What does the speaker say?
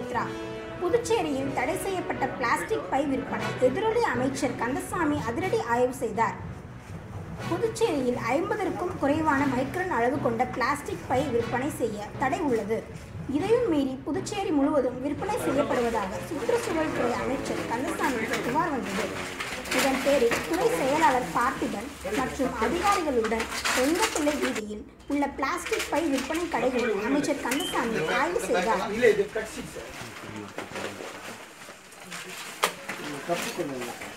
சுமித்ரா புதுச்சேரியில் தடை செய்யப்பட்ட பிளாஸ்டிக் பை விற்பனை எதிரொலி அமைச்சர் கந்தசாமி அதிரடி ஆய்வு செய்தார் புதுச்சேரியில் ஐம்பதற்கும் குறைவான மைக்ரன் அளவு கொண்ட பிளாஸ்டிக் பை விற்பனை செய்ய தடை உள்ளது இதையும் மீறி புதுச்சேரி முழுவதும் விற்பனை செய்யப்படுவதாக சுற்றுச்சூழல் துறை அமைச்சர் கந்தசாமிக்கு புகார் வந்தது இதன் பேரில் துறை செயலாளர் பார்த்திபன் மற்றும் அதிகாரிகளுடன் ரெங்கப்பிள்ளை வீதியில் உள்ள பிளாஸ்டிக் பை விற்பனை கடைகளில் அமைச்சர் கந்தசாமி ஆய்வு செய்தார் ಇಲ್ಲ ಇದು ಕಟ್ಸಿ ಸರ್ ಕಪ್ಪು ಕೊಡಲ್ಲ